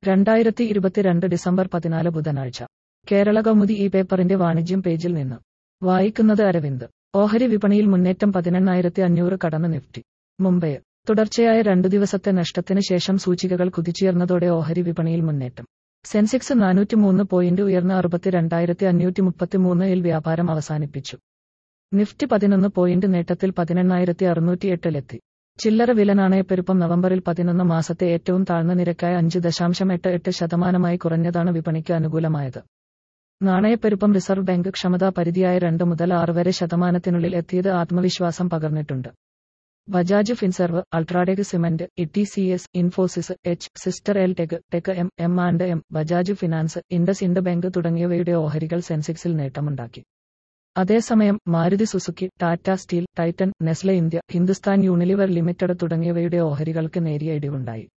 രണ്ടായിരത്തി ഇരുപത്തിരണ്ട് ഡിസംബർ പതിനാല് ബുധനാഴ്ച കേരള കൗമുദി ഈ പേപ്പറിന്റെ വാണിജ്യം പേജിൽ നിന്ന് വായിക്കുന്നത് അരവിന്ദ് ഓഹരി വിപണിയിൽ മുന്നേറ്റം പതിനെണ്ണായിരത്തി അഞ്ഞൂറ് കടന്ന് നിഫ്റ്റി മുംബൈ തുടർച്ചയായ രണ്ടു ദിവസത്തെ നഷ്ടത്തിന് ശേഷം സൂചികകൾ കുതിച്ചുയർന്നതോടെ ഓഹരി വിപണിയിൽ മുന്നേറ്റം സെൻസെക്സ് നാനൂറ്റിമൂന്ന് പോയിന്റ് ഉയർന്ന അറുപത്തിരണ്ടായിരത്തി അഞ്ഞൂറ്റി മുപ്പത്തിമൂന്നിൽ വ്യാപാരം അവസാനിപ്പിച്ചു നിഫ്റ്റി പതിനൊന്ന് പോയിന്റ് നേട്ടത്തിൽ പതിനെണ്ണായിരത്തി അറുന്നൂറ്റി എട്ടിലെത്തി ചില്ലറ വില നാണയപ്പെരുപ്പം നവംബറിൽ പതിനൊന്ന് മാസത്തെ ഏറ്റവും താഴ്ന്ന നിരക്കായ അഞ്ച് ദശാംശം എട്ട് എട്ട് ശതമാനമായി കുറഞ്ഞതാണ് വിപണിക്ക് അനുകൂലമായത് നാണയപ്പെരുപ്പം റിസർവ് ബാങ്ക് ക്ഷമതാ പരിധിയായ രണ്ട് മുതൽ ആറ് വരെ ശതമാനത്തിനുള്ളിൽ എത്തിയത് ആത്മവിശ്വാസം പകർന്നിട്ടുണ്ട് Bajaj Finserv UltraTech cement E C S Infosys H സിസ്റ്റർ L tech tech M M and M Bajaj finance IndusInd bank തുടങ്ങിയവയുടെ ഓഹരികൾ സെൻസെക്സിൽ നേട്ടമുണ്ടാക്കി അതേസമയം Maruti Suzuki Tata steel Titan Nestle India Hindustan Unilever limited തുടങ്ങിയവയുടെ ഓഹരികൾക്ക് നേരിയ ഇടിവുണ്ടായി